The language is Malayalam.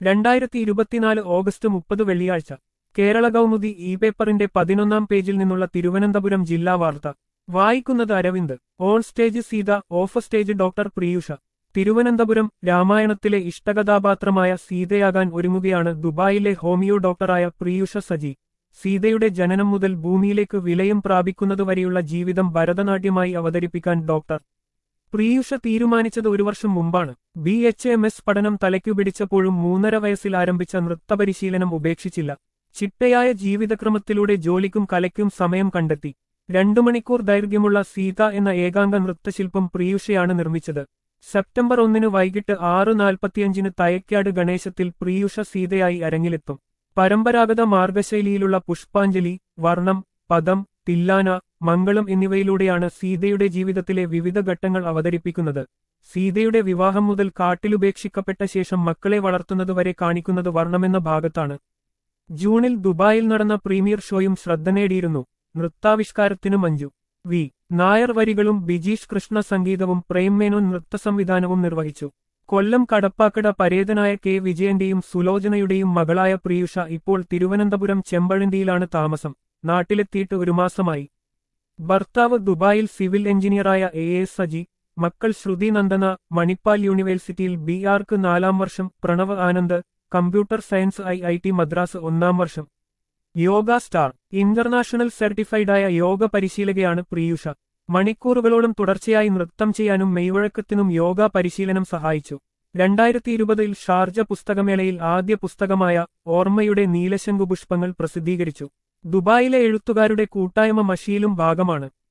രണ്ടായിരത്തി ഇരുപത്തിനാല് ഓഗസ്റ്റ് മുപ്പത് വെള്ളിയാഴ്ച കേരള കൗമുദി ഇ പേപ്പറിന്റെ പതിനൊന്നാം പേജിൽ നിന്നുള്ള തിരുവനന്തപുരം ജില്ലാ വാർത്ത വായിക്കുന്നത് Aravind on stage Sita off stage doctor Priyusha Thiruvananthapuram രാമായണത്തിലെ ഇഷ്ടകഥാപാത്രമായ സീതയാകാൻ ഒരുങ്ങുകയാണ് ദുബായിലെ ഹോമിയോ ഡോക്ടറായ പ്രിയൂഷ സജി സീതയുടെ ജനനം മുതൽ ഭൂമിയിലേക്ക് വിലയം പ്രാപിക്കുന്നതുവരെയുള്ള ജീവിതം ഭരതനാട്യമായി അവതരിപ്പിക്കാൻ ഡോക്ടർ പ്രിയൂഷ തീരുമാനിച്ചത് ഒരു വർഷം മുമ്പാണ് ബി എച്ച് എം എസ് പഠനം തലയ്ക്കു പിടിച്ചപ്പോഴും മൂന്നര വയസ്സിൽ ആരംഭിച്ച നൃത്തപരിശീലനം ഉപേക്ഷിച്ചില്ല ചിട്ടയായ ജീവിതക്രമത്തിലൂടെ ജോലിക്കും കലയ്ക്കും സമയം കണ്ടെത്തി രണ്ടു മണിക്കൂർ ദൈർഘ്യമുള്ള സീത എന്ന ഏകാംഗ നൃത്തശില്പം പ്രിയൂഷയാണ് നിർമ്മിച്ചത് സെപ്റ്റംബർ ഒന്നിന് വൈകിട്ട് ആറ് നാൽപ്പത്തിയഞ്ചിന് തയക്കാട് ഗണേശത്തിൽ പ്രിയൂഷ സീതയായി അരങ്ങിലെത്തും പരമ്പരാഗത മാർഗശൈലിയിലുള്ള പുഷ്പാഞ്ജലി വർണ്ണം പദം തില്ലാന മംഗളം എന്നിവയിലൂടെയാണ് സീതയുടെ ജീവിതത്തിലെ വിവിധ ഘട്ടങ്ങൾ അവതരിപ്പിക്കുന്നത് സീതയുടെ വിവാഹം മുതൽ കാട്ടിലുപേക്ഷിക്കപ്പെട്ട ശേഷം മക്കളെ വളർത്തുന്നതുവരെ കാണിക്കുന്നത് വർണ്ണമെന്ന ഭാഗത്താണ് ജൂണിൽ ദുബായിൽ നടന്ന പ്രീമിയർ ഷോയും ശ്രദ്ധ നേടിയിരുന്നു നൃത്താവിഷ്കാരത്തിനു മഞ്ജു വി നായർ വരികളും ബിജീഷ് കൃഷ്ണ സംഗീതവും പ്രേംമേനോൻ നൃത്തസംവിധാനവും നിർവഹിച്ചു കൊല്ലം കടപ്പാക്കട പരേതനായ കെ വിജയന്റെയും സുലോചനയുടെയും മകളായ പ്രിയുഷ ഇപ്പോൾ തിരുവനന്തപുരം ചെമ്പഴന്തിയിലാണ് താമസം നാട്ടിലെത്തിയിട്ട് ഒരു മാസമായി ഭർത്താവ് ദുബായിൽ സിവിൽ എഞ്ചിനീയറായ എ എസ് സജി മക്കൾ ശ്രുതി നന്ദന മണിപ്പാൽ യൂണിവേഴ്സിറ്റിയിൽ ബി ആർക്ക് നാലാം വർഷം Pranav Anand computer science I I T Madras ഒന്നാം വർഷം യോഗ സ്റ്റാർ ഇന്റർനാഷണൽ സർട്ടിഫൈഡായ യോഗ പരിശീലകയാണ് പ്രിയുഷ മണിക്കൂറുകളോളം തുടർച്ചയായി നൃത്തം ചെയ്യാനും മെയ്വഴക്കത്തിനും യോഗ പരിശീലനം സഹായിച്ചു രണ്ടായിരത്തി ഇരുപതിൽ ഷാർജ പുസ്തകമേളയിൽ ആദ്യ പുസ്തകമായ ഓർമ്മയുടെ നീലശംഖു പുഷ്പങ്ങൾ പ്രസിദ്ധീകരിച്ചു ദുബായിലെ എഴുത്തുകാരുടെ കൂട്ടായ്മ മഷിയിലും ഭാഗമാണ്